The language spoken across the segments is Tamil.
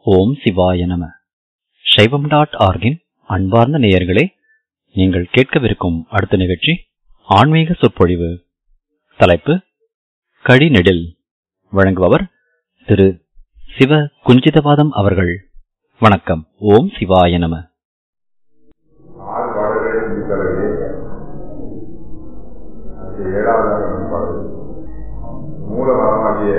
ஓம் சிவாய நம சைவம் டாட் ஆர்கின் அன்பார்ந்த நேயர்களே நீங்கள் கேட்கவிருக்கும் அடுத்த நிகழ்ச்சி ஆன்மீக சொற்பொழிவு தலைப்பு கடிநெடில் வழங்குபவர் திரு சிவ குஞ்சிதபாதம் அவர்கள் வணக்கம் ஓம் சிவாய நம ஆறு பாடல்களை முடித்தவர்களே அது ஏழாவதாக பாடல் மூலமரமாகிய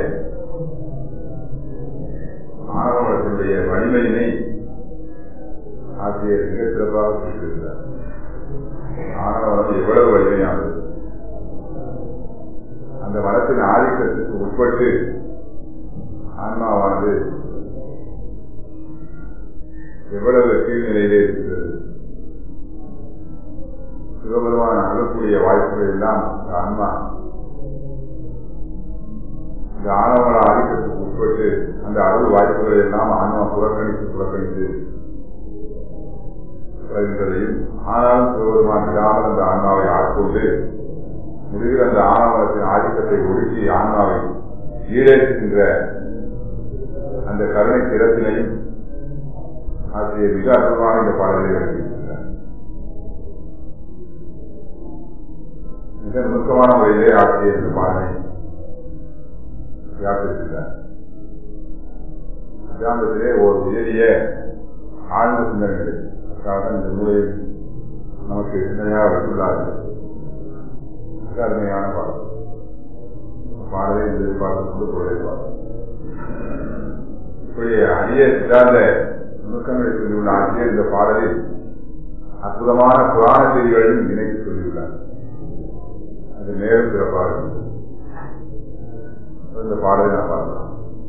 ஆணவத்தினுடைய வலிமையினை ஆசிரியர் மிக சிறப்பாக குறிப்பிட்டிருந்தார் ஆணவம் எவ்வளவு வலிமையானது அந்த மரத்தின் ஆதிக்கத்துக்கு உட்பட்டு ஆன்மாவானது எவ்வளவு கீழ்நிலையிலே இருக்கிறது சிவபெருமான் அருளக்கூடிய வாய்ப்புகள் எல்லாம் இந்த ஆன்மா இந்த ஆணவங்கள ஆதிக்கத்துக்கு உட்பட்டு அந்த அருள் வாய்ப்புகளை எல்லாம் ஆன்மா புறக்கணித்து புறக்கணித்து வருகின்றதையும் ஆனாலும் சிவபெருமான் விடாமல் அந்த ஆன்மாவை ஆட்கொண்டு முடிவில் அந்த ஆணவத்தின் ஆதிக்கத்தை ஒடுக்கி ஆன்மாவை ஈடேற்றுகின்ற அந்த கருணை திறத்தினையும் ஆசிரியர் மிக அற்புதமான இந்த பாடலை எழுதியிருக்கிறார் மிக நுணுக்கமான முறையிலே ஆசிரியர் இந்த பாடலை வியாபித்திருக்கிறார் வேதாந்தத்திலே ஒரு உயரிய ஆழ்ந்த சிந்தனைகள் அதற்காக இந்த நூலை நமக்கு சிந்தனையாக வைத்துள்ளார்கள் மிக அருமையான பாடல் பாடலை எதிர்பார்த்து கொண்டு பொருளைப்பார் இப்படி அரிய சிறாந்த நுணுக்கங்களை சொல்லியுள்ள ஆசிரியர் இந்த பாடலில் அற்புதமான புராண செய்திகளையும் இணைத்து சொல்லியுள்ளார் அது மேலும் சிறப்பாக இருக்கும் இந்த பாடலை நான் பார்க்கலாம்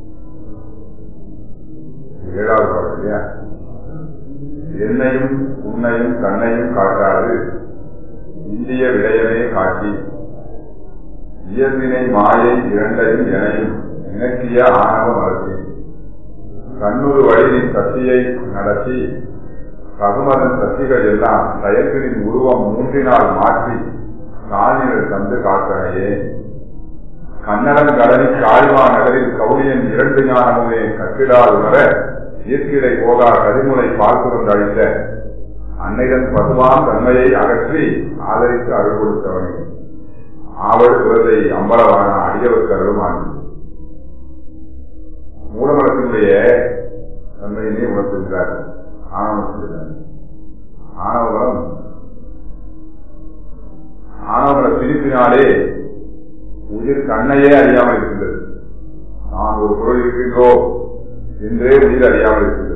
ஏழாவது பாடல் இல்லையா என்னையும் உன்னையும் கண்ணையும் காட்டாது இந்திய விடயமே காட்டி இயற்பினை மாயை இரண்டையும் எனையும் இணக்கிய ஆணவ மரத்தி கண்ணூறு வழியின் சக்தியை நடத்தி ரகுமதன் சக்திகள் எல்லாம் செயல்களின் உருவம் மூன்றினால் மாற்றி நாளினர் தந்து காத்தனையே கன்னடன் கடலில் காய்வா நகரில் கவுளியன் இரண்டு ஞானமுமே கட்டிடால் உணர ஈர்க்கிடை போகா கதிமுனை பார்க்குறந்து அழித்த அன்னைதன் பசுவான் தன்மையை அகற்றி ஆதரித்து அருள் கொடுத்தவனே ஆவடு குலத்தை அம்பலவான அடியவருக்கு அருள்மான் மூலமரத்தினுடைய தன்மையினை உணர்த்துகிறார் ஆணவம் ஆணவம் ஆணவர பிரிப்பினாலே உயிர் கண்ணையே அறியாமல் இருக்கின்றது நான் ஒரு பொருள் இருக்கின்றோம் என்றே உயிர் அறியாமல் இருக்கின்றது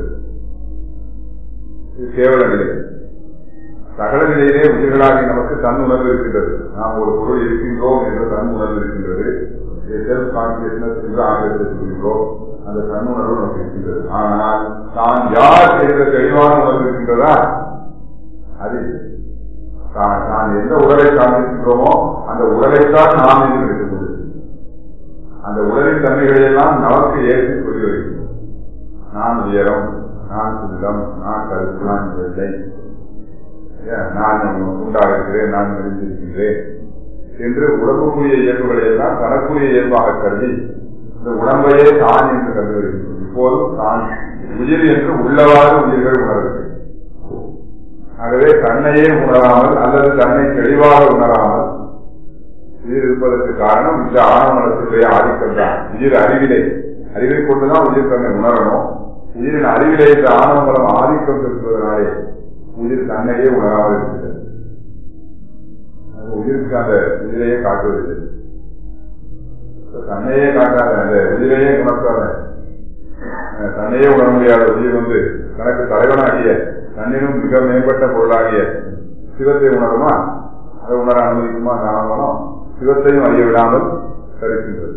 இது கேவல நிலை சகல நிலையிலே உயிர்களாகி நமக்கு தன் உணர்வு இருக்கின்றது நாம் ஒரு பொருள் இருக்கின்றோம் என்ற தன் உணர்வு இருக்கின்றது செல்ஃப் கான்சியஸ்னஸ் என்று ஆங்கிலத்தில் சொல்கின்றோம் அந்த தன் உணர்வு நமக்கு இருக்கின்றது ஆனால் தான் யார் என்ற தெளிவான உணர்வு இருக்கின்றதா அது தான் நான் எந்த உடலை சார்ந்திருக்கின்றோமோ அந்த உடலைத்தான் நாம் என்று எடுத்துக்கொண்டு அந்த உடலின் தன்மைகளை எல்லாம் நமக்கு ஏற்றி சொல்லி வருகின்றோம் நான் உயரம் நான் சுந்தம் நான் கருத்து நான் வெள்ளை நான் உண்டாக இருக்கிறேன் நான் மெலிந்திருக்கின்றேன் என்று உடம்புக்குரிய இயல்புகளை எல்லாம் தனக்குரிய இயல்பாக கருதி இந்த உடம்பையே தான் என்று கருது வருகின்றோம் இப்போதும் தான் உயிர் என்று உள்ளவாறு உயிர்கள் உணர்வு ஆகவே தன்னையே உணராமல் அல்லது தன்னை தெளிவாக உணராமல் உயிர் இருப்பதற்கு காரணம் இந்த ஆணவனத்தினுடைய ஆதிக்கம் தான் உயிர் அறிவிலை அறிவை கொண்டுதான் உயிர் தன்னை உணரணும் உயிரின் அறிவிலே இந்த ஆணவமலம் ஆதிக்கம் செலுத்துவதனாலே உயிர் தன்னையே உணராமல் இருக்கிறது உயிருக்கு அந்த உயிரையே காட்டுவதில்லை தன்னையே காட்டாத அந்த உயிரையே உணர்த்தாத தன்னையே உணர முடியாத உயிர் வந்து தனக்கு தலைவனாகிய தன்னிலும் மிக மேம்பட்ட பொருளாகிய சிவத்தை உணருமா அதை உணர அனுமதிக்குமா ஞானமனம் சிவத்தையும் அறிய விடாமல் தடுக்கின்றது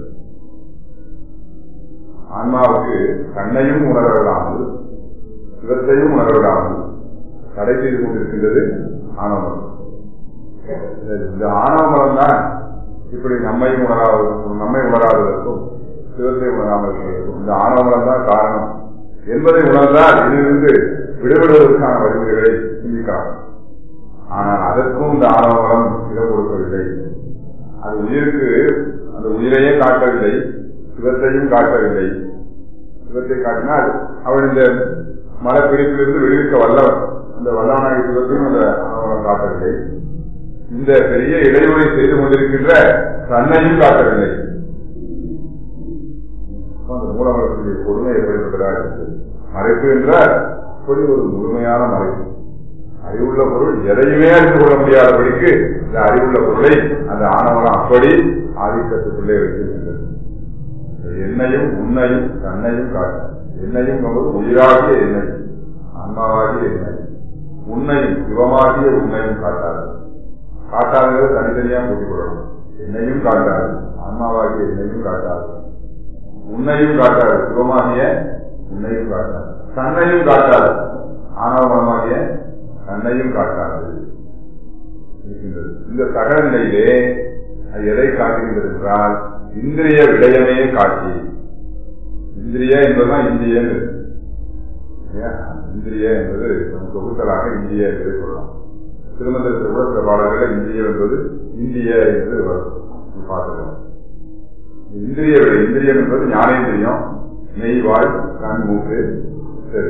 ஆன்மாவுக்கு தன்னையும் உணர விடாமல் சிவத்தையும் உணர விடாமல் தடை செய்து கொண்டிருக்கின்றது ஆணவமரம் இந்த ஆணவமரம் தான் இப்படி நம்மையும் உணராது நம்மை உணராததற்கும் சிவத்தை உணராமல் இருப்பதற்கும் இந்த ஆணவமரம் தான் காரணம் என்பதை உணர்ந்தால் இதிலிருந்து விடுபடுவதற்கான வழிமுறைகளை சிந்திக்கலாம் ஆனால் அதற்கும் இந்த ஆணவமரம் இடம் கொடுக்கவில்லை அது உயிருக்கு அந்த உயிரையே காட்டவில்லை சிவத்தையும் காட்டவில்லை சிவத்தை காட்டினால் அவன் இந்த மலை பிடிப்பிலிருந்து விடுவிக்க வல்லவன் அந்த வல்லவனாக சிவத்தையும் அந்த ஆணவம் காட்டவில்லை இந்த பெரிய இடையூறை செய்து கொண்டிருக்கின்ற தன்னையும் காட்டவில்லை அந்த மூலமரத்துடைய கொடுமை எப்படிப்பட்டதாக இருக்கிறது மறைப்பு என்றால் இப்படி ஒரு முழுமையான மறைப்பு அறிவுள்ள பொருள் எதையுமே அறிந்து கொள்ள முடியாதபடிக்கு இந்த அறிவுள்ள பொருளை அந்த ஆணவம் அப்படி ஆதிக்கத்துக்குள்ளே வைத்திருக்கின்றது என்னையும் உன்னையும் தன்னையும் காட்டும் என்னையும் என்பது உயிராகிய எண்ணெய் ஆன்மாவாகிய எண்ணெய் உன்னையும் சிவமாகிய உன்னையும் காட்டாது காட்டாதது தனித்தனியா கூட்டிக் கொள்ளணும் என்னையும் காட்டாது ஆன்மாவாகிய என்னையும் காட்டாது உன்னையும் காட்டாது சிவமாகிய உன்னையும் காட்டாது தன்னையும் காட்டாது ஆணவமாகிய தன்னையும் காட்டாது இருக்கின்றது இந்த சகல நிலையிலே அது எதை காட்டுகின்றது என்றால் இந்திரிய விடயமே காட்சி இந்திரிய என்பதுதான் இந்திய இந்திரிய என்பது நமக்கு தொகுத்தலாக இந்திய என்பதை சொல்லலாம் திருமந்திரத்தில் கூட சில பாடல்கள் இந்திய என்பது இந்திய என்று வரும் பார்க்கலாம் இந்திரிய விட இந்திரியம் என்பது ஞானேந்திரியம் நெய் வாய் கண் மூக்கு சரி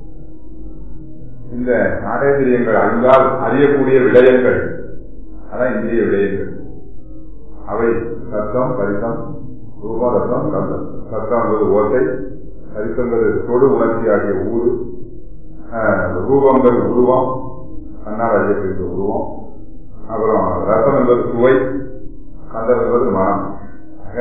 இந்த ஞானேந்திரியங்கள் அறிந்தால் அறியக்கூடிய விடயங்கள் அதான் இந்திரிய விடயங்கள் அவை சத்தம் பரிசம் ரூபம் ரசம் கந்தம் சத்தம் என்பது ஓசை பரிசங்கிறது தொடு உணர்ச்சி ஆகிய ஊரு ரூபங்கள் உருவம் கண்ணால் அறியப்படுகிற உருவம் அப்புறம் ரசம் என்பது சுவை கந்தம் என்பது மனம் ஆக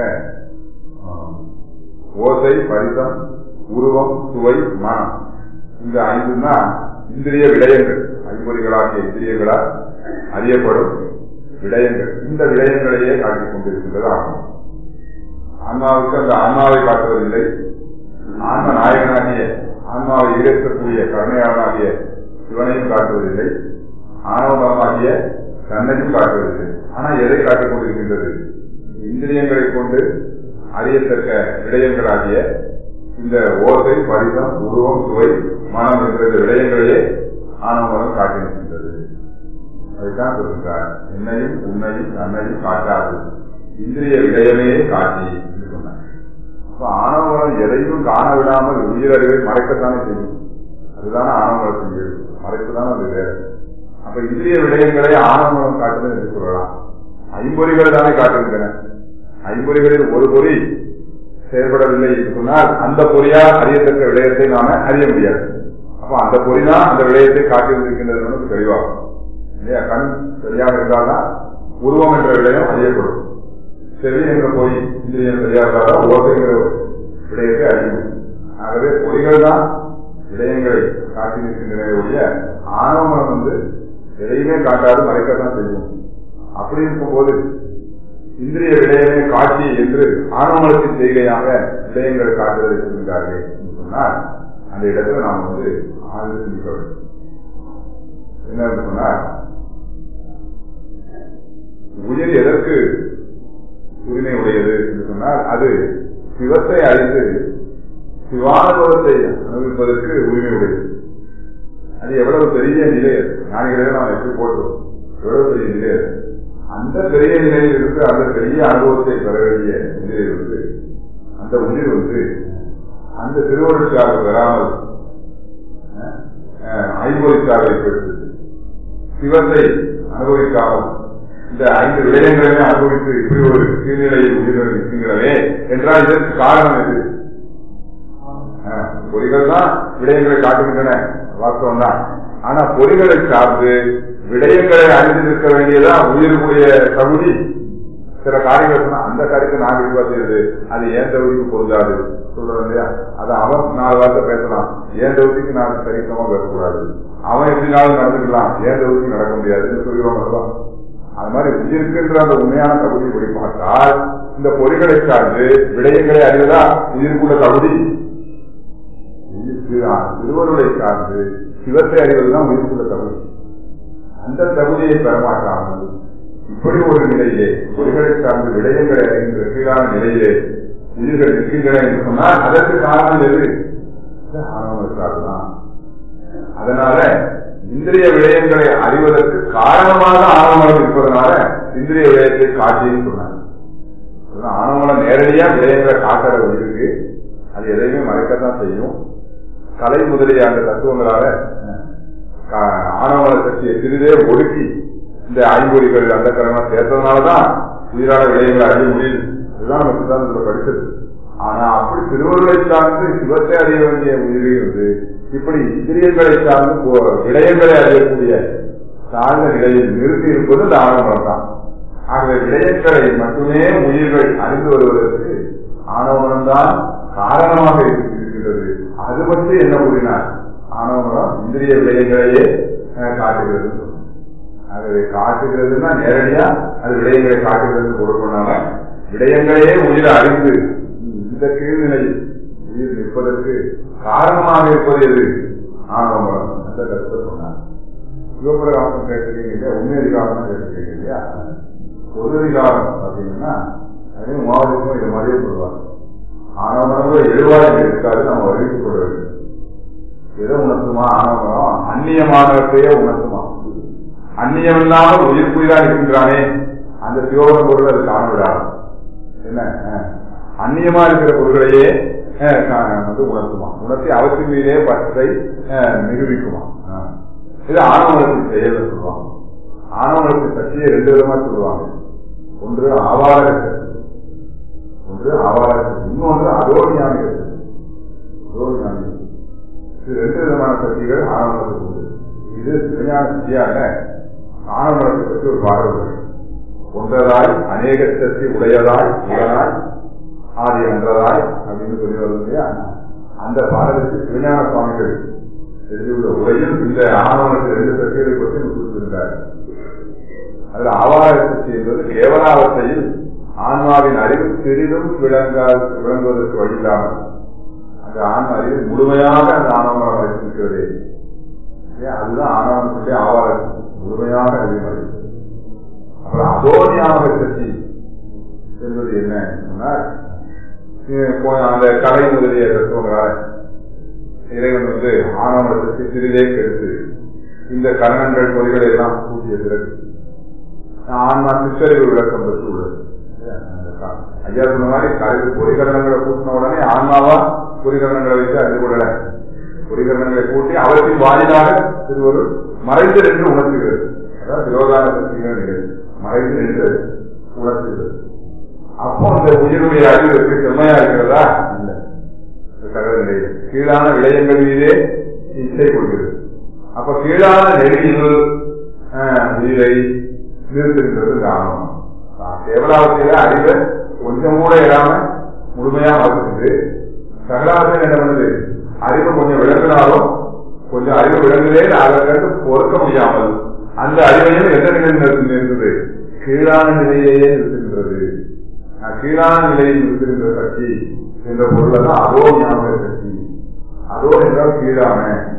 ஓசை பரிசம் உருவம் சுவை மனம் இந்த ஐந்து தான் இந்திரிய விடயங்கள் ஐம்பொறிகளாகிய இந்திரியங்களால் அறியப்படும் விடயங்கள் இந்த விடயங்களையே காட்டிக் கொண்டிருக்கின்றது ஆகும் ஆன்மாவுக்கு அந்த ஆன்மாவை காட்டுவதில்லை ஆன்ம நாயகனாகிய ஆன்மாவை ஈடேற்கக்கூடிய கருணையாளனாகிய சிவனையும் காட்டுவதில்லை ஆணவமாகிய தன்னையும் காட்டுவதில்லை ஆனா எதை காட்டிக் கொண்டிருக்கின்றது இந்திரியங்களை கொண்டு அறியத்தக்க விடயங்களாகிய இந்த ஓசை பரிசம் உருவம் சுவை மனம் என்ற இந்த விடயங்களையே ஆணவம் காட்டி நிற்கின்றது அதுதான் சொல்கின்றார் என்னையும் உன்னையும் தன்னையும் காட்டாது இந்திரிய விடயமே காட்டி என்று சொன்னார் அப்ப ஆணவம் எதையும் காண விடாமல் உயிரறிவை மறைக்கத்தானே செய்யும் அதுதானே ஆணவத்தின் இயல்பு மறைப்புதான் அது வேறு அப்ப இந்திரிய விடயங்களை ஆணவம் காட்டுது என்று சொல்லலாம் ஐம்பொறிகள் தானே காட்டுகின்றன ஐம்பொறிகளில் ஒரு பொறி செயல்படவில்லை என்று சொன்னால் அந்த பொறியால் அறியத்தக்க விடயத்தை நாம அறிய முடியாது அப்ப அந்த பொறிதான் அந்த விடயத்தை காட்டியிருக்கின்றது நமக்கு தெளிவாகும் இல்லையா கண் சரியாக இருந்தால்தான் உருவம் என்ற விடயம் அறியப்படும் செவி என்ற பொறி இந்திரியம் சரியாக இருந்தால்தான் ஓசைங்கிற விடயத்தை அறியும் ஆகவே பொறிகள் தான் விடயங்களை காட்டி நிற்கின்றன ஒழிய ஆணவம் வந்து எதையுமே காட்டாது மறைக்கத்தான் செய்யும் அப்படி இருக்கும்போது இந்திரிய விடயமே காட்சி என்று ஆணவமலத்தின் செய்கையாக விடயங்களை காட்டுவதை சொல்கிறார்கள் என்று சொன்னால் அந்த இடத்துல நாம் வந்து ஆழ்ந்து சிந்திக்க வேண்டும் என்ன சொன்னால் உயிர் எதற்கு உரிமை உடையது என்று சொன்னால் அது சிவத்தை அறிந்து சிவானுபவத்தை அனுபவிப்பதற்கு உரிமை உடையது அது எவ்வளவு பெரிய நிலை அது ஞானிகளை நாம் எப்படி போட்டோம் எவ்வளவு பெரிய நிலை அது அந்த பெரிய நிலையில் இருந்து அந்த பெரிய அனுபவத்தை பெற வேண்டிய நிலையில் வந்து அந்த உயிர் வந்து அந்த திருவருட்சாக பெறாமல் ஐம்பொறிச்சாவை பெற்று சிவத்தை அனுபவிக்காமல் இந்த ஐந்து விடயங்களையுமே அனுபவித்து இப்படி ஒரு கீழ்நிலையில் உயிர்கள் இருக்கின்றனவே என்றால் இதற்கு காரணம் எது பொறிகள் தான் விடயங்களை காட்டுகின்றன வாஸ்தவம் தான் ஆனா பொறிகளை சார்ந்து விடயங்களை அறிந்து நிற்க வேண்டியதா உயிருக்குரிய தகுதி சில காரியங்கள் சொன்னா அந்த காரியத்தை நான் விரிவா செய்யுது அது ஏன் தகுதிக்கு பொருந்தாது சொல்றேன் இல்லையா அது அவன் நாலு வார்த்தை பேசலாம் ஏன் தகுதிக்கு நான் சரிசமா பேசக்கூடாது அவன் எப்படினாலும் நடந்துக்கலாம் ஏன் தகுதிக்கு நடக்க முடியாதுன்னு சொல்கிறோம் அல்லவா அது மாதிரி உயிருக்குன்ற அந்த உண்மையான தகுதி படி பார்த்தால் இந்த பொறிகளை சார்ந்து விடயங்களை அறிவதா உயிருக்குள்ள தகுதி திருவருளை சார்ந்து சிவத்தை அறிவதுதான் உயிருக்குள்ள தகுதி அந்த தகுதியை பெறமாட்டாமல் இப்படி ஒரு நிலையிலே பொறிகளை சார்ந்து விடயங்களை அறிகின்ற கீழான நிலையிலே உயிர்கள் இருக்கின்றன என்று சொன்னால் அதற்கு காரணம் எது ஆணவத்தால்தான் அதனால இந்திரிய விடயங்களை அறிவதற்கு காரணமாக ஆணவமலம் இருப்பதனால இந்திரிய விடயத்தை காட்டின்னு சொன்னாங்க ஆணவமலம் நேரடியா விடயங்களை காட்டுற உயிருக்கு அது எதையுமே மறைக்கத்தான் செய்யும் கலை முதலிய அந்த தத்துவங்களால ஆணவ சக்தியை சிறிதே ஒடுக்கி இந்த ஐம்பொறிகள் அந்த கரணம் சேர்த்ததுனாலதான் உயிரான விடயங்களை அறிய முடியுது இதுதான் நம்ம சித்தாந்தத்தில் படித்தது ஆனா அப்படி திருவருளை சார்ந்து சிவத்தை அறிய வேண்டிய உயிரில் வந்து இப்படி இந்திரியங்களை சார்ந்து விடயங்களை அறியக்கூடிய சார்ந்த நிலையில் நிறுத்தி இருப்பது இந்த ஆணவம் தான் ஆகவே விடயங்களை மட்டுமே உயிர்கள் அறிந்து வருவதற்கு ஆணவனம் தான் காரணமாக இருக்கின்றது அது பற்றி என்ன கூறினார் ஆணவனம் இந்திரிய விடயங்களையே காட்டுகிறது ஆகவே காட்டுகிறதுனா நேரடியா அது விடயங்களை காட்டுகிறது கொடுக்கணும்னால விடயங்களையே உயிர் அறிந்து இந்த கீழ்நிலையில் உயிர் நிற்பதற்கு காரணமாக இருப்பது எது ஆணவம் அந்த கருத்தை சொன்னார் சிவபிரகாசம் கேட்டிருக்கீங்க இல்லையா உண்மை அதிகாரம் கேட்டிருக்கீங்க இல்லையா பொது அதிகாரம் பார்த்தீங்கன்னா அதே மாவட்டமும் இது மாதிரியே சொல்லுவாங்க ஆணவம் எழுவாய் இருக்காது நம்ம அறிவித்துக் கொள்ள வேண்டும் எதை உணர்த்துமா ஆணவம் அந்நியமானவற்றையே உணர்த்துமா அந்நியம் இல்லாமல் உயிர் புயிரா இருக்கின்றானே அந்த சிவபுரம் பொருள் அது காண விடாது என்ன அந்நியமா இருக்கிற பொருள்களையே வந்து உணர்த்துமா உணர்த்தி அவற்றின் மீதே பற்றை நிரூபிக்குமா இது ஆணவனத்தின் செயல் சொல்லுவாங்க ஆணவனத்தின் பற்றிய ரெண்டு விதமா சொல்லுவாங்க ஒன்று ஆவார ஒன்று ஆவார இன்னொன்று அரோனியாமிக அரோனியாமிக இது ரெண்டு விதமான சக்திகள் ஆணவனத்துக்கு உண்டு இது சிவஞான சித்தியாக ஆணவனத்தை பற்றி ஒரு பாடல் உள்ளது ஒன்றதாய் அநேக சக்தி உடையதாய் உடனாய் ஆதி அன்றதாய் அப்படின்னு சொல்லி வரும் இல்லையா அந்த பாடலுக்கு சிவஞான சுவாமிகள் எழுதியுள்ள உரையில் இந்த ஆணவனத்தில் ரெண்டு சக்திகளை பற்றி குறிப்பிட்டிருந்தார் அதுல ஆவார சக்தி என்பது கேவலாவத்தையில் ஆன்மாவின் அறிவு சிறிதும் விளங்கா விளங்குவதற்கு வழி இல்லாமல் அந்த ஆன்ம அறிவு முழுமையாக அந்த ஆணவம் வைத்திருக்கிறதே அதுதான் ஆணவனுடைய ஆவார முழுமையாக அறிவு அறிவு அப்புறம் அதோனியாக சக்தி என்பது என்ன சொன்னார் அந்த கலை முதலிய தத்துவங்களால் இறைவன் வந்து ஆணவனத்திற்கு சிறிதே கெடுத்து இந்த கரணங்கள் பொறிகளை எல்லாம் கூட்டிய பிறகு ஆன்மா சிற்றறிவு விளக்கம் பெற்று உள்ளது ஐயா சொன்ன மாதிரி கலை பொறிகரணங்களை கூட்டின உடனே ஆன்மாவா பொறிகரணங்களை வைத்து அறிந்து கொள்ளல பொறிகரணங்களை கூட்டி அவற்றின் வாயிலாக திருவருள் மறைந்து நின்று உணர்த்துகிறது அதாவது விரோதான சக்திகள் நிகழ்ச்சி மறைந்து நின்று உணர்த்துகிறது அப்போ அந்த உயிருடைய அறிவு எப்படி செம்மையா இருக்கிறதா இல்லை சகல நிலையில் கீழான விடயங்கள் மீதே இச்சை கொள்கிறது அப்ப கீழான நெறியில் உயிரை நிறுத்துகின்றது இந்த ஆணவம் கேவலாவத்தையில அறிவை கொஞ்சம் கூட இல்லாம முழுமையா மறுக்குது சகலாவத்தையில் என்ன பண்ணுது அறிவு கொஞ்சம் விளங்கினாலும் கொஞ்சம் அறிவு விளங்குதே அதை கண்டு பொறுக்க முடியாமல் அந்த அறிவையும் எந்த நிலையில் நிறுத்துது கீழான நிலையிலேயே நிறுத்துகின்றது கீழான நிலையில் நிறுத்துகின்ற சக்தி என்ற பொருள் தான் அதோ ஞாபக சக்தி அதோ என்றால் கீழான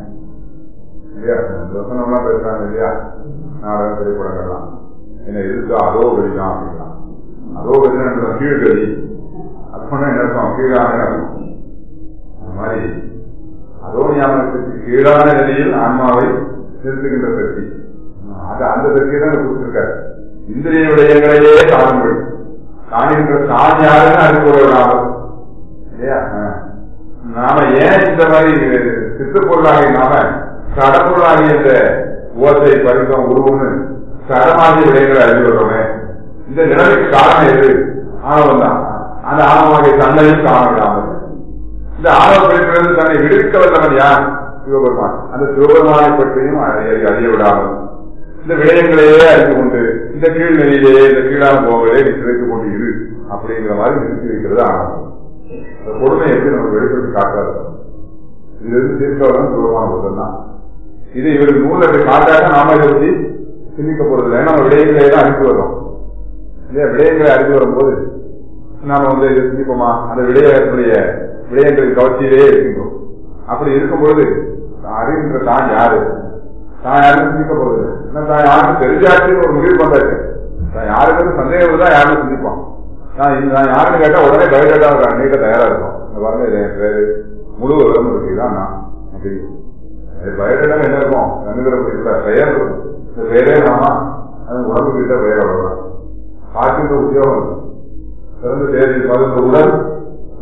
இல்லையா வசனம்லாம் பேசுறாங்க இல்லையா நாடக திரைப்படங்கள்லாம் என்ன இருக்கு அதோ வெளிதான் அப்படின்னா அதோ வெளினா கீழ்கதி அப்படின்னா என்ன அர்த்தம் கீழான அர்த்தம் அந்த மாதிரி அதோ ஞாபகத்துக்கு கீழான நிலையில் ஆன்மாவை நிறுத்துகின்ற சக்தி அது அந்த சக்தியை தான் கொடுத்திருக்காரு இந்திரிய விடயங்களையே காணுங்கள் காணுகின்ற தான் யாருன்னு அறிந்து கொள்ளலாம் இல்லையா நாம ஏன் இந்த மாதிரி சித்துப்பொருளாகி நாம கடப்பொருளாகி இந்த ஓசை பரிசம் உருவம்னு சடமாகிய விடயங்களை அறிந்து கொள்றோமே இந்த நிலைமைக்கு காரணம் எது ஆணவம் தான் அந்த ஆணவமாகிய தன்னையும் காண விடாமல் இந்த ஆணவ பெருக்கிறது தன்னை விடுவிக்க வல்லவன் யார் சிவபெருமான் அந்த சிவபெருமானை பற்றியும் அறிய விடாமல் இந்த விடயங்களையே அறிந்து கொண்டு இந்த கீழ் நிலையிலேயே இந்த கீழான போகலே நீ சிதைத்துக் கொண்டு இரு அப்படிங்கிற மாதிரி நிறுத்தி வைக்கிறது ஆணவம் அந்த கொடுமை எப்படி நமக்கு வெளிப்படுத்தி காட்டாது இதுல இருந்து தீர்க்கவரம் சிவபெருமான புத்தம் தான் இது இவருக்கு நூல் அப்படி காட்டாக நாம இதை பற்றி சிந்திக்க போறது இல்லை நம்ம விடயங்களை தான் அறிந்து வரோம் இல்லையா விடயங்களை அறிந்து வரும்போது நாம வந்து இதை சிந்திப்போமா அந்த விடயத்துடைய விடயங்களின் கவர்ச்சியிலேயே இருக்கின்றோம் அப்படி இருக்கும் பொழுது அறிகின்ற தான் யாரு தான் யாருன்னு சிந்திக்க போறது இல்லை தான் யாருக்கு தெரிஞ்சாச்சுன்னு ஒரு முடிவு பண்றாச்சு தான் யாருக்கு சந்தேகம் தான் யாருன்னு சிந்திப்பான் நான் நான் யாருன்னு கேட்டா உடனே பயோடேட்டா நீக்க தயாரா இருக்கும் இந்த பாருங்க இது என் பேரு முழு விவரம் இருக்கு இதான் நான் அப்படின்னு பயோடேட்டா என்ன இருக்கும் நன்னுகிற பெயர் இருக்கும் இந்த பெயரே நாம அது உடம்பு கிட்ட பெயர் அவ்வளவுதான் பார்க்கின்ற உத்தியோகம் இருக்கும் சிறந்த தேதி இந்த உடல்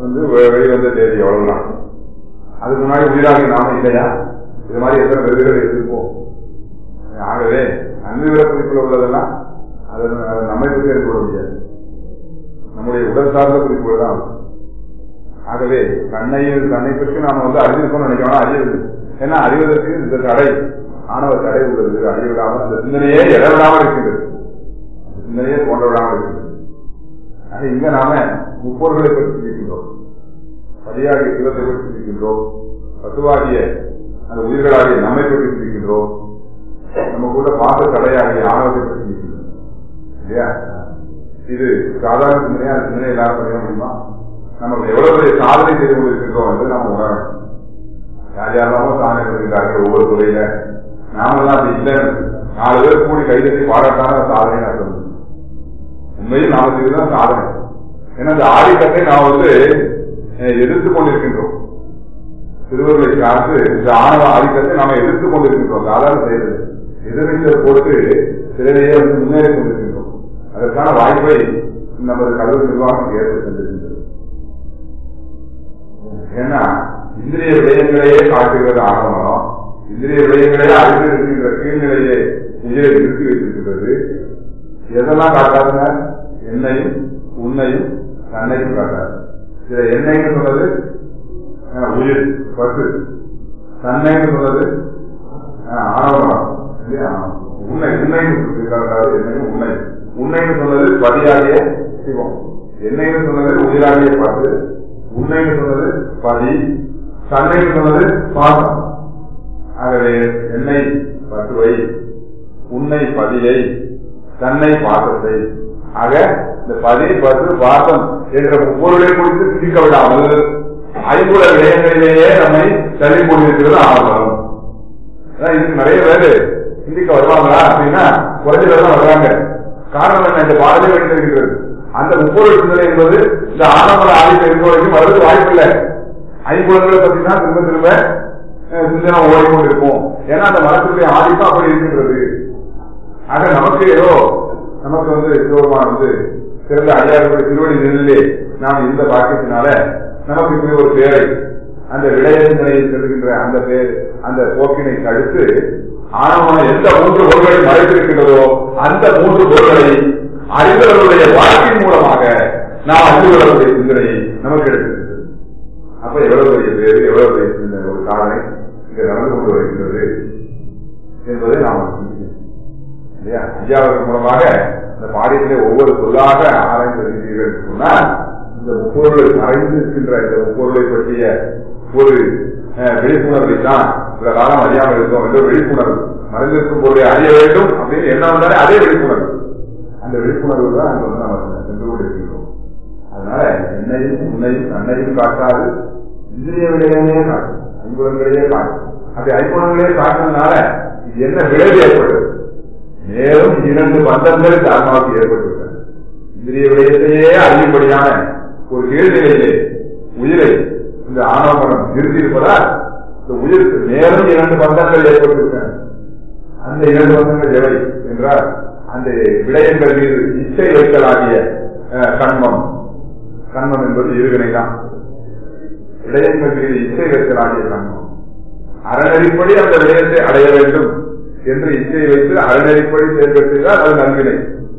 வந்து வெ- வெளிவந்த தேதி அவ்வளவுதான் அதுக்கு முன்னாடி உயிராகி நாம இல்லையா இது மாதிரி எத்தனை வெறுகளை இருப்போம் ஆகவே அன்புவிட குறிப்பில் உள்ளதெல்லாம் அதை அதை நம்மை பற்றி ஏற்பட முடியாது நம்முடைய உடல் சார்ந்த குறிப்புகள் தான் அது. ஆகவே தன்னை தன்னை பற்றி நாம வந்து அறிஞ்சிருக்கோம்னு நினைக்கிறோம் அறியவில்லை ஏன்னா அறிவதற்கு இந்த தடை ஆணவ தடை உள்ளது அறிய விடாமல் அந்த சிந்தனையே எழ விடாமல் இருக்கின்றது அந்த சிந்தனையே தோன்ற விடாமல் இருக்கின்றது ஆக இங்க நாம முப்பொருள்களை பற்றி சிந்திக்கின்றோம் பதியாகிய சிவத்தை பற்றி சிந்திக்கின்றோம் பசுவாகிய அந்த உயிர்களாகிய நம்மை பற்றி சிந்திக்கின்றோம் நமக்குள்ள பாச தடையாகிய ஆணவத்தை பற்றி சிந்திக்கின்றோம் இல்லையா இது சாதாரண சிந்தனையா அந்த சிந்தனை எல்லாரும் பண்ண முடியுமா நம்ம எவ்வளவு பெரிய சாதனை செய்து கொண்டிருக்கின்றோம் என்று நம்ம உணரணும் யார் யாரெல்லாமோ சாதனை பண்ணிருக்காங்க ஒவ்வொரு துறையில நாமெல்லாம் அப்படி இல்லைன்னு நாலு பேர் கூடி கைதட்டி பாராட்டான சாதனை நடத்தணும் உண்மையில் நாம செய்துதான் சாதனை ஏன்னா இந்த ஆதிக்கத்தை நாம் வந்து அஹ், எதிர்த்து கொண்டிருக்கின்றோம் திருவருளை சார்ந்து இந்த ஆணவ ஆதிக்கத்தை நாம எதிர்த்து கொண்டிருக்கின்றோம் சாதாரண செய்தது எதிர்நீச்சல் போட்டு சிறையிலேயே வந்து முன்னேறி கொண்டிருக்கின்றோம் அதற்கான வாய்ப்பை நமது கல்லூரி நிர்வாகம் ஏற்படுத்தி தந்திருக்கின்றது ஏன்னா இந்திரிய விடயங்களையே காட்டுகிறது ஆணவம் இந்திரிய விடயங்களையே அறிந்து இருக்கின்ற கீழ்நிலையை உயிரை நிறுத்தி வைத்திருக்கிறது எதெல்லாம் காட்டாதுங்க என்னையும் உன்னையும் தன்னையும் காட்டாது இதுல என்னைன்னு சொன்னது அஹ், உயிர் பசு தன்னைன்னு சொன்னது அஹ், ஆணவம் இல்லையா? உன்னை உன்னைன்னு காட்டாது என்னையும் உன்னை உன்னைன்னு சொன்னது பதியாகிய சிவம் என்னைன்னு சொன்னது உயிராகிய பசு உன்னைன்னு சொன்னது பதி தன்னைன்னு சொன்னது பாசம் ஆகவே என்னை பசுவை உன்னை பதியை தன்னை பாசத்தை ஆக இந்த பதி பசு பாசம் என்ற பொருளை குறித்து சிந்திக்க விடாமல் ஐம்புல விடயங்களிலேயே நம்மை தள்ளி கொண்டிருக்கிறது ஆர்வம் அதான் இதுக்கு நிறைய பேரு சிந்திக்க வருவாங்களா அப்படின்னா குறைஞ்ச பேர் தான் வர்றாங்க காரணம் என்ன இந்த பாடலே வைத்திருக்கிறது அந்த முப்பொருள் சிந்தனை என்பது இந்த ஆனமல ஆதிக்கம் இருக்க வரைக்கும் வருவது வாய்ப்பில்லை ஐம்புலங்களை பத்தி தான் திரும்ப திரும்ப அஹ், சிந்தனை ஓடிக்கொண்டிருக்கும் ஏன்னா அந்த மனசுடைய ஆதிக்கம் அப்படி இருக்கின்றது ஆக நமக்கு ஏதோ நமக்கு வந்து சிவபெருமான் வந்து சிறந்த அடியார்களுடைய திருவடி நெல்லிலே நாம் இந்த பாக்கியத்தினால நமக்கு இப்படி ஒரு பேரை அந்த விடய சிந்தனையில் செல்கின்ற அந்த பேர் அந்த போக்கினை தடுத்து ஆணவம் எந்த மூன்று பொருள்களை மறைத்திருக்கின்றதோ அந்த மூன்று பொருள்களை அறிந்தவர்களுடைய வாழ்க்கையின் மூலமாக நாம் அறிந்துள்ளவருடைய சிந்தனையை நமக்கு எடுத்திருக்கிறது அப்ப எவ்வளவு பெரிய பேரு எவ்வளவு பெரிய சிந்தனை ஒரு சாதனை இங்க நடந்து கொண்டு வருகின்றது என்பதை நாம் சிந்திக்கணும் இல்லையா ஐயாவின் மூலமாக இந்த பாடியத்திலே ஒவ்வொரு சொல்லாக ஆராய்ந்து வருகிறீர்கள் என்று சொன்னால் இந்த முப்பொருளை மறைந்து இருக்கின்ற இந்த முப்பொருளை பற்றிய ஒரு அஹ், விழிப்புணர்வை தான் சில காலம் அறியாமல் இருந்தோம் என்ற விழிப்புணர்வு மறைந்திருக்கும் பொருளை அறிய வேண்டும் அப்படின்னு என்ன வந்தாலே அதே விழிப்புணர்வு அந்த விழிப்புணர்வு தான் அங்க வந்து நம்ம சென்று கொண்டிருக்கின்றோம் அதனால என்னையும் உன்னையும் தன்னையும் காட்டாது இந்திரிய விடயமே காட்டும் ஐம்புலங்களையே காட்டும் அப்படி ஐம்புலங்களே காட்டுறதுனால இது என்ன விளைவு ஏற்பட்டது மேலும் இரண்டு பந்தங்கள் இந்த ஆன்மாவுக்கு ஏற்பட்டுள்ளன இந்திரிய விடயத்தையே அறியும்படியான ஒரு கீழ்நிலையிலே உயிரை இந்த ஆணவமனம் நிறுத்தியிருப்பதால் இந்த உயிருக்கு மேலும் இரண்டு பந்தங்கள் ஏற்பட்டுள்ளன அந்த இரண்டு பந்தங்கள் எவை என்றால் அந்த விடயங்கள் மீது இச்சை வைக்கலாகிய அஹ், கண்மம் கண்மம் என்பது இருவினை தான் விடயங்கள் மீது இச்சை வைக்கலாகிய கண்மம் அறநெறிப்படி அந்த விடயத்தை அடைய வேண்டும் என்று இச்சை வைத்து அறநெறிப்படி செயல்படுத்தினால் அது நன்வினை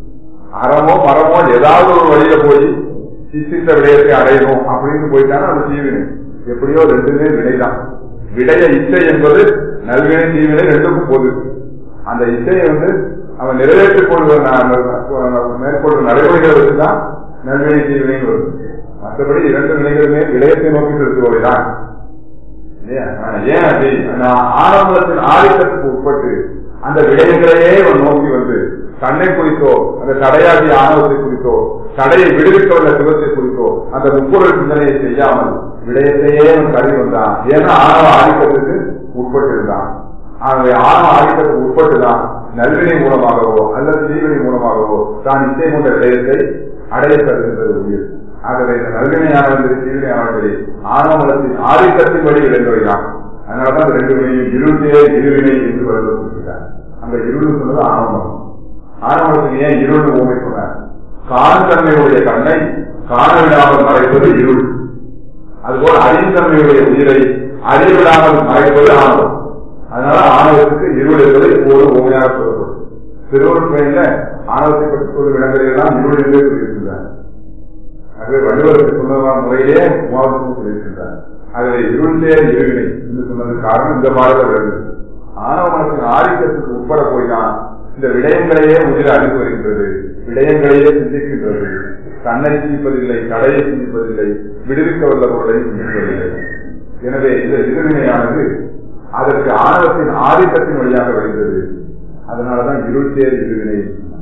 அறமோ மரமோ ஏதாவது ஒரு வழியில போய் சித்தித்த விடயத்தை அடையணும் அப்படின்னு போயிட்டானா அது தீவினை எப்படியோ ரெண்டுமே வினைதான் விடய இச்சை என்பது நல்வினை தீவினை ரெண்டுக்கும் பொது அந்த இச்சையை வந்து அவன் நிறைவேற்றிக் கொள்வ மேற்கொள்ற நடைமுறைகளை வச்சுதான் நல்வினை தீவினைன்னு வருது மற்றபடி இரண்டு வினைகளுமே விடயத்தை நோக்கி செலுத்துபவைதான் இல்லையா? ஆனா ஏன் அப்படி நான் ஆரம்பத்தின் ஆதிக்கத்துக்கு உட்பட்டு அந்த விடயங்களையே அவன் நோக்கி வந்து தன்னை குறித்தோ அந்த தடையாகிய ஆணவத்தை குறித்தோ தடையை விடுவிக்க உள்ள சிவத்தை குறித்தோ அந்த முப்பொருள் சிந்தனையை செய்யாமல் விடயத்தையே அவன் கருதி வந்தான் ஏன்னா ஆணவ ஆதிக்கத்துக்கு உட்பட்டு இருந்தான் ஆகவே ஆணவ ஆதிக்கத்துக்கு உட்பட்டுதான் நல்வினை மூலமாகவோ அல்லது தீவினை மூலமாகவோ தான் இசை கொண்ட விடயத்தை அடைய தருகின்றது உயிர் ஆகவே இந்த நல்வினையானது தீவினையானது ஆணவமலத்தின் ஆதிக்கத்தின் வழி விளைந்தவைதான் அதனாலதான் இந்த ரெண்டு வினையும் இருட்டே இருவினை என்று வருகிறார் அங்க இருள் சொன்னது ஆணவம் ஆணவத்துக்கு ஏன் இருள் ஊமை சொன்னார் காண் தன்மையுடைய கண்ணை காண விடாமல் மறைப்பது இருள் அதுபோல அறிந்தன்மையுடைய உயிரை அறிவிடாமல் மறைப்பது ஆணவம் அதனால ஆணவத்துக்கு இருள் என்பதை ஒரு உண்மையாக சொல்லப்படும் திருவள்ளுவர் பெயர்ல ஆணவத்தை பற்றி சொல்லும் இடங்களில் எல்லாம் இருள் என்றே சொல்லியிருக்கின்றார் ஆகவே வள்ளுவருக்கு சொன்னதான முறையிலே உமாவுக்கும் சொல்லியிருக்கின்றார் ஆகவே இருளே இருவினை என்று சொன்னதுக்கு காரணம் இந்த பாடல விளங்குது ஆணவ மனத்தின் ஆதிக்கத்துக்கு உட்பட போய்தான் இந்த விடயங்களையே உயிர் அறிந்து வருகின்றது விடயங்களையே சிந்திக்கின்றது தன்னை சிந்திப்பதில்லை கடையை சிந்திப்பதில்லை விடுவிக்க வல்ல பொருளை சிந்திப்பதில்லை எனவே இந்த இருவினையானது அதற்கு ஆணவத்தின் ஆதிக்கத்தின் வழியாக வருகிறது அதனாலதான் இருள் சேர் இருவினை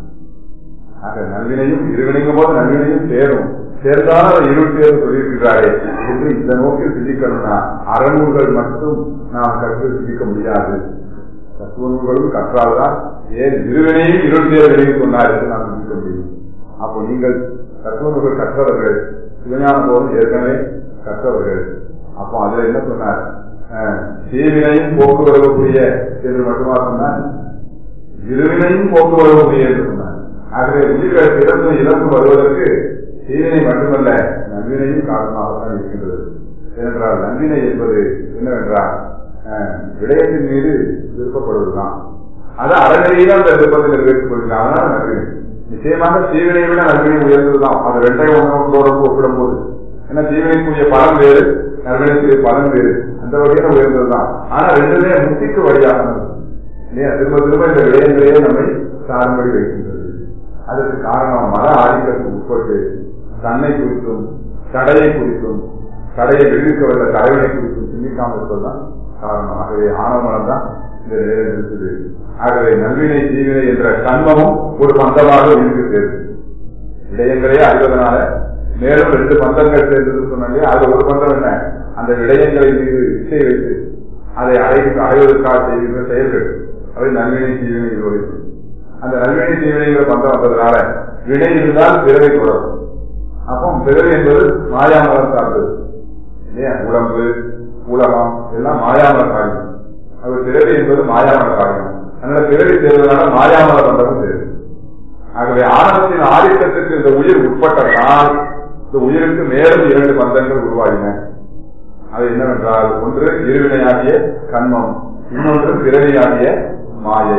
ஆக நல்வினையும் இருவினைக்கும் போது நல்வினையும் சேரும் சேர்ந்தால் அதை இருள் சேர் சொல்லியிருக்கிறாரே என்று இந்த நோக்கில் சிந்திக்கணும்னா அறநூல்கள் மட்டும் நாம் கற்று சிந்திக்க முடியாது தத்துவ நூல்களும் கற்றால்தான் ஏன் இருவினையும் இருள் சேர் வினையும் சொன்னார் என்று நாம் சிந்திக்க முடியும் அப்போ நீங்கள் தத்துவ நூல்கள் கற்றவர்கள் சிவஞான போதும் ஏற்கனவே கற்றவர்கள் அப்போ அதுல என்ன சொன்னார் தீவினையும் போக்குவரக்கூடிய என்று மட்டுமா சொன்னார் இருவினையும் போக்குவரக்கூடிய என்று சொன்னார் ஆகவே உயிர்கள் இறந்து இறந்து வருவதற்கு தீவினை மட்டுமல்ல நன்வினையும் காரணமாகத்தான் இருக்கின்றது ஏனென்றால் நன்வினை என்பது என்னவென்றால் விடயத்தின் மீது விருப்பப்படுவதுதான் அது அறநெறியில அந்த விருப்பத்தை நிறைவேற்றிக் கொள்கிறார் அதனால நன்வினை நிச்சயமாக தீவினை விட நன்வினை உயர்ந்ததுதான் அது ரெண்டையும் ஒன்றோடு ஒப்பிடும் போது ஏன்னா தீவினைக்குரிய பலன் வேறு நல்வினைக்குரிய பலன் வேறு அந்த வகையில உயர்ந்ததுதான் ஆனா ரெண்டுமே முக்திக்கு வழியானது இல்லையா திரும்ப திரும்ப இந்த விடயங்களையே நம்மை சாரும்படி வைக்கின்றது அதற்கு காரணம் மத ஆதிக்கத்துக்கு உட்பட்டு தன்னை குறித்தும் தடையை குறித்தும் தடையை விடுவிக்க வந்த தலைவனை குறித்தும் சிந்திக்காமல் இருப்பதுதான் காரணம் ஆகவே ஆணவமனம் தான் இந்த நிலையில் இருக்குது ஆகவே நல்வினை தீவினை என்ற கண்மமும் ஒரு பந்தமாக உயிருக்கு சேர்ந்து விடயங்களையே அறிவதனால மேலும் ரெண்டு பந்தங்கள் சேர்ந்தது சொன்னாலே அது ஒரு பந்தம் என்ன அந்த விடயங்களை மீது இசை வைத்து அதை அடை அடைவதற்காக செய்கின்ற செயல்கள் அவை நல்வினை தீவினை இருவரை அந்த நல்வினை தீவினைங்கிற பந்தம் வந்ததுனால வினை இருந்தால் பிறவை தொடரும் அப்போ பிறவி என்பது மாயாமலம் சார்ந்தது இல்லையா உடம்பு உலகம் எல்லாம் மாயாமல காரியம் அது பிறவி என்பது மாயாமல காரியம் அதனால பிறவி சேர்வதனால மாயாமல பந்தமும் சேரும் ஆகவே ஆணவத்தின் ஆதிக்கத்துக்கு இந்த உயிர் உட்பட்டதனால் இந்த உயிருக்கு மேலும் இரண்டு பந்தங்கள் உருவாகின அது என்னவென்றால் ஒன்று இருவினையாகிய கண்மம் இன்னொன்று பிறவியாகிய மாயை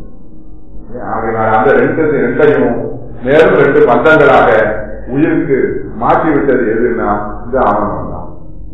ஆகையினால் அந்த ரெண்டு ரெண்டையும் மேலும் ரெண்டு பந்தங்களாக உயிருக்கு மாற்றிவிட்டது எதுன்னா இந்த ஆணவம் தான்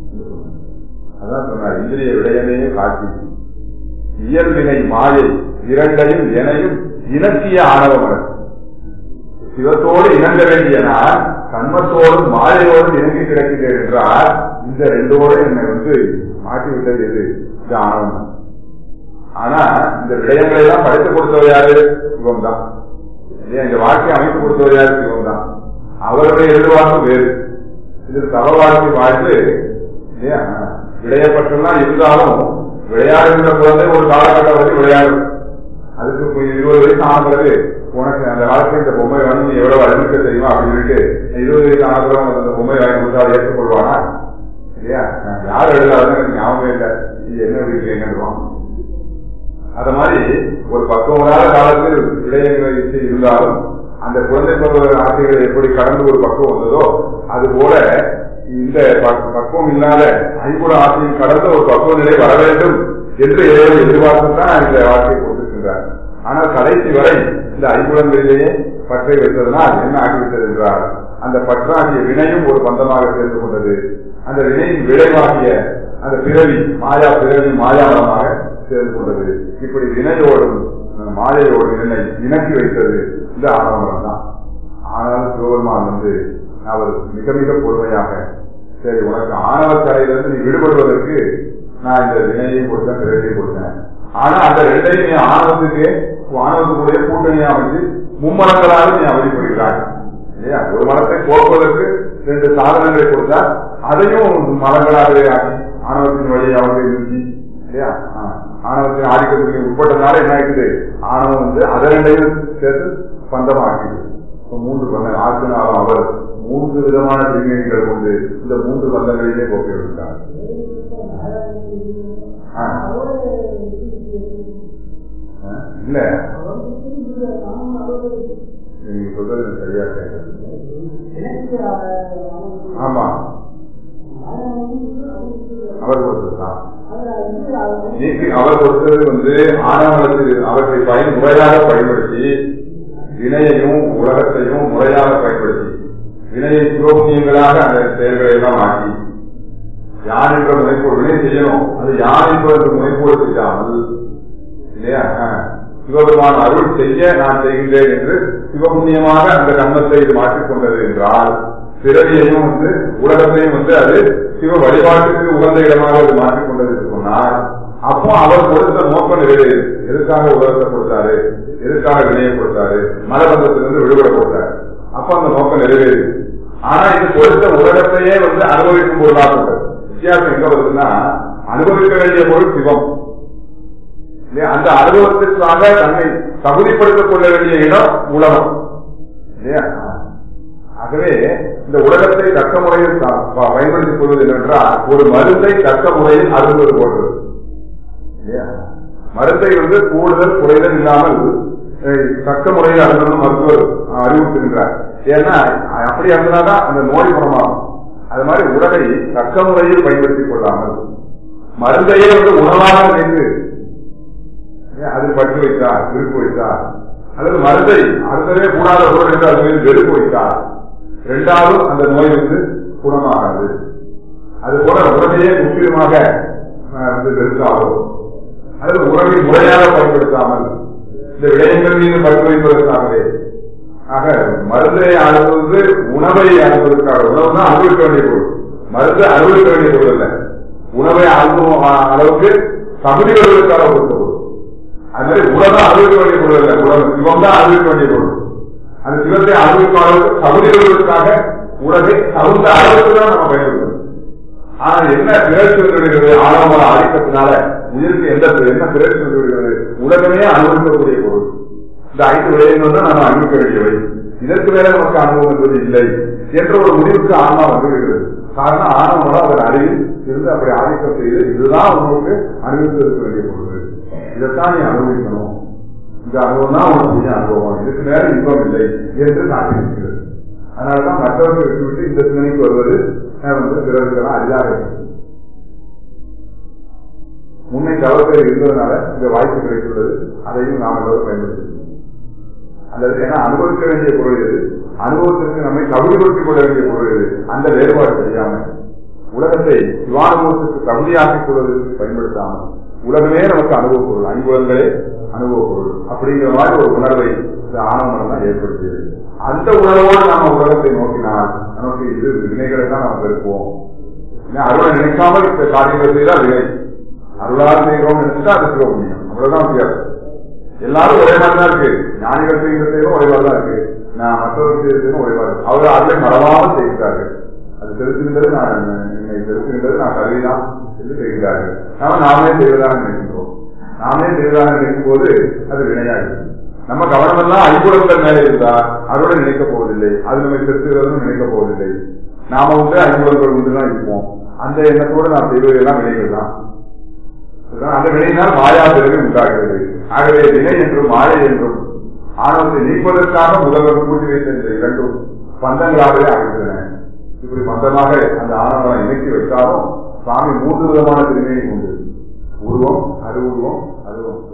அதான் சொன்னார் இந்திரிய விடயமே காட்சி இயல்வினை மாயை இரண்டையும் எனையும் இனத்திய ஆணவம் சிவத்தோடு இணங்க வேண்டிய நான் கண்மத்தோடும் மாயையோடும் இணங்கி கிடக்கிறேன் என்றால் இந்த ரெண்டோடு என்னை வந்து மாற்றிவிட்டது எது இந்த ஆணவம் தான் ஆனா இந்த விடயங்களை எல்லாம் படைத்து கொடுத்தவர் யாரு சிவம் தான் இந்த வாழ்க்கையை அமைத்து கொடுத்தவர் யாரு சிவம் தான் அவருடைய எதிர்பார்ப்பு வேறு இது தவ வாழ்க்கை வாழ்ந்து இல்லையா விளையப்பட்டெல்லாம் இருந்தாலும் விளையாடுகின்ற குழந்தை ஒரு காலகட்டம் வரைக்கும் விளையாடும் அதுக்கு இருபது வயசு ஆன பிறகு உனக்கு அந்த காலத்துல இந்த பொம்மை வாங்கி நீ எவ்வளவு அறிவிக்க தெரியுமா அப்படின்னு சொல்லிட்டு இருபது வயசு ஆன பிறகு அந்த பொம்மை வாங்கி கொடுத்தா ஏற்றுக்கொள்வானா இல்லையா யார் எழுதாலும் எனக்கு ஞாபகம் இல்லை இது என்ன விடுறீங்கன்றான் அத மாதிரி ஒரு பக்குவமான காலத்தில் விடயங்கள் இசை இருந்தாலும் அந்த குழந்தை பருவ ஆசைகள் எப்படி கடந்து ஒரு பக்குவம் வந்ததோ அது போல இந்த பக்குவம் இல்லாத ஐம்புல ஆசையும் கடந்த ஒரு பக்குவ நிலை வர வேண்டும் என்று இறைவன் எதிர்பார்த்து தான் இந்த வாழ்க்கையை கொடுத்திருக்கின்றார் ஆனால் கடைசி வரை இந்த ஐம்புலங்களிலேயே பற்றை வைத்ததனால் என்ன ஆகிவிட்டது என்றால் அந்த பற்றாகிய வினையும் ஒரு பந்தமாக சேர்ந்து கொண்டது அந்த வினையின் விளைவாகிய அந்த பிறவி மாயா பிறவி மாயாவரமாக சேர்ந்து கொண்டது இப்படி வினையோடும் மாயையோடு இதனை இணக்கி வைத்தது இந்த ஆணவரம் தான் ஆனால் சிவபெருமான் வந்து அவர் மிக மிக பொறுமையாக சரி உனக்கு ஆணவ தடையிலிருந்து நீ விடுபடுவதற்கு நான் இந்த வினையையும் கொடுத்தேன் பிறவையும் கொடுத்தேன் ஆனா அந்த ரெண்டையும் நீ ஆணவத்துக்கு ஆணவத்துக்குடைய கூட்டணியா வந்து மும்மரங்களாக நீ அவதிப்படுகிறாய் இல்லையா ஒரு மரத்தை போக்குவதற்கு ரெண்டு சாதனங்களை கொடுத்தா அதையும் மரங்களாகவே ஆக்கி ஆணவத்தின் வழியை அவர்கள் நிறுத்தி இல்லையா ஆணவத்தின் ஆதிக்கத்துக்கு உட்பட்டதுனால என்ன ஆயிடுது ஆணவம் வந்து அதை ரெண்டையும் சேர்த்து பந்தமாக்கிது மூன்று பந்தம் ஆக்கினாலும் அவர் மூன்று விதமான திருநெறிகள் கொண்டு இந்த மூன்று பந்தங்களிலே போக்கி விட்டார் இல்ல நீங்க சொல்றது சரியா கேட்க ஆமா நீக்கி அவர் கொடுத்தது வந்து ஆணவத்தில் அவற்றை பயன் முறையாக பயன்படுத்தி வினையையும் உலகத்தையும் முறையாக பயன்படுத்தி வினையை சிவபுண்ணியங்களாக அந்த செயல்களை எல்லாம் ஆக்கி யான் என்ற முனைப்போடு வினை செய்யணும் அது யான் என்ற முனைப்போடு செய்யாமல் இல்லையா ஆஹ். சிவபெருமான் அருள் செய்ய நான் செய்கின்றேன் என்று சிவபுண்ணியமாக அந்த கர்மத்தை இது மாற்றிக்கொண்டது என்றால் பிறவியையும் வந்து உலகத்தையும் வந்து அது சிவ வழிபாட்டுக்கு உகந்த இடமாக அது மாற்றிக்கொண்டது என்று சொன்னால் அப்போ அவர் கொடுத்த நோக்கம் நிறைவேறு எதுக்காக உலகத்தை கொடுத்தாரு எதுக்காக வினையை கொடுத்தாரு மலபந்தத்திலிருந்து விடுபட கொடுத்தாரு அப்ப அந்த நோக்கம் நிறைவேறு ஆனா இது கொடுத்த உலகத்தையே வந்து அனுபவிக்கும் பொருளாக கொண்டது வித்தியாசம் எங்க வருதுன்னா அனுபவிக்க வேண்டிய பொருள் சிவம் இல்லையா? அந்த அனுபவத்திற்காக தன்னை தகுதிப்படுத்திக் கொள்ள வேண்டிய இடம் உலகம் இல்லையா ஆகவே இந்த உலகத்தை தக்க முறையில் த- ப- பயன்படுத்திக் கொள்வது என்னவென்றால் ஒரு மருந்தை தக்க முறையில் அருந்துவது போன்றது இல்லையா? மருந்தை வந்து கூடுதல் குறைதல் இல்லாமல் அஹ், தக்க முறையில் அருந்தணும் மருத்துவர் அஹ், அறிவுறுத்துகின்றார் ஏன்னா அப்படி அருந்தினாதான் அந்த நோய் குணமாகும் அது மாதிரி உடலை தக்க முறையில் பயன்படுத்திக் கொள்ளாமல் மருந்தையே வந்து உணவாக நினைத்து ஏன் அது பட்டு வைத்தார் விருப்பு வைத்தார் அல்லது மருந்தை அருந்தவே கூடாத பொருள் என்று அது மீது வெறுப்பு வைத்தார் இரண்டாவது அந்த நோய் வந்து குணமாகாது அது போல உடலையே முற்றிலுமாக அஹ், வந்து வெறுத்தாலோ அல்லது உணவை முறையாக பயன்படுத்தாமல் இந்த விடயங்கள் மீது பட்டு வைப்பதற்காகவே ஆக மருந்தை அனுபவது உணவை அனுபவதற்காக உணவு தான் அனுபவிக்க வேண்டிய பொருள் மருந்து அனுபவிக்க வேண்டிய பொருள் அல்ல உணவை அனுபவம் அ- அளவுக்கு தகுதி வருவதற்காக கொடுத்த பொருள் அது மாதிரி உணவை அனுபவிக்க வேண்டிய பொருள் அல்ல உணவு சிவம் தான் அனுபவிக்க வேண்டிய பொருள் அந்த சிவத்தை அனுபவிக்கும் அளவுக்கு தகுதி வருவதற்காக உணவை தகுந்த அளவுக்கு தான் நம்ம பயன்படுத்தணும் ஆனா என்ன பிறழ்ச்சி வந்து விடுகிறது ஆழமான ஆதிக்கத்தினால உயிருக்கு எந்த என்ன பிறழ்ச்சி வந்து விடுகிறது உலகமே அனுபவிக்கக்கூடிய பொருள் இந்த ஐந்து விடயங்கள் தான் நம்ம அனுபவிக்க வேண்டியவை இதற்கு மேல நமக்கு அனுபவம் என்பது இல்லை என்ற ஒரு முடிவுக்கு ஆன்மா வந்து விடுகிறது காரணம் ஆணவம் அதன் அறிவில் இருந்து அப்படி ஆதிக்கம் செய்து இதுதான் உங்களுக்கு அனுபவித்து இருக்க வேண்டிய பொருள் இதைத்தான் நீ அனுபவிக்கணும் இந்த அனுபவம் தான் உனக்கு புதிய அனுபவம் இதுக்கு மேல இன்பம் இல்லை என்று காட்டியிருக்கிறது அதனாலதான் மற்றவர்கள் விட்டு விட்டு இந்த சிந்தனைக்கு வருவது அஹ், வந்து பிறருக்கெல்லாம் அரிதாக இருக்கிறது முன்னை தவறுகள் இருந்ததுனால இந்த வாய்ப்பு கிடைத்துள்ளது அதையும் நாம் எல்லோரும் பயன்படுத்துகிறோம் அல்லது ஏன்னா அனுபவிக்க வேண்டிய பொருள் இது அனுபவத்திற்கு நம்மை தகுதிப்படுத்திக் கொள்ள வேண்டிய பொருள் இது அந்த வேறுபாடு தெரியாம உலகத்தை சிவானுபவத்துக்கு தகுதியாக்கிக் கொள்வதற்கு பயன்படுத்தாமல் உலகமே நமக்கு அனுபவ பொருள் ஐம்புலங்களே அனுபவ பொருள் அப்படிங்கிற மாதிரி ஒரு உணர்வை இந்த ஆனந்தம் தான் ஏற்படுத்தியது அந்த உணர்வோடு நாம உலகத்தை நோக்கினால் நமக்கு இது வினைகளை தான் நாம் இருப்போம் அருளை நினைக்காமல் இந்த காரியங்கள் செய்தால் வினை அருளால் செய்கிறோம் நினைச்சா அது சிவபுண்ணியம் அவ்வளவுதான் வித்தியாசம் எல்லாரும் ஒரே மாதிரி தான் இருக்கு ஞானிகள் செய்கிற செய்வோம் ஒரே மாதிரி தான் இருக்கு நான் மற்றவர்கள் செய்கிற செய்வோம் ஒரே மாதிரி இருக்கு. அவர் அருளை மறவாமல் செய்கிறார்கள் அது தெரிஞ்சிருந்தது நான் என்னை தெரிஞ்சிருந்தது நான் கருவிதான் என்று செய்கிறார்கள் நாம நாமே செய்வதாக நினைக்கின்றோம் நாமே செய்வதாக நினைக்கும் போது அது வினையாகும் நம்ம கவனமெல்லாம் ஐம்புலங்கள் மேலே இருந்தா அருளை நினைக்கப் போவதில்லை அது நம்மை செலுத்துகிறதும் நினைக்கப் போவதில்லை நாம உண்டு ஐம்புலங்கள் உண்டு தான் இருப்போம் அந்த எண்ணத்தோடு நாம் செய்வதெல்லாம் வினைகள் தான் அதுதான் அந்த வினையினால் மாயா பிறகு உண்டாகிறது ஆகவே வினை என்றும் மாயை என்றும் ஆணவத்தை நீக்குவதற்காக முதல்வர் கூட்டி வைத்த இந்த இரண்டும் பந்தங்களாகவே ஆகின்றன இப்படி பந்தமாக அந்த ஆணவனை இணைத்து வைத்தாலும் சுவாமி மூன்று விதமான திருமையை உண்டு உருவம் அருவுருவம் அருவம்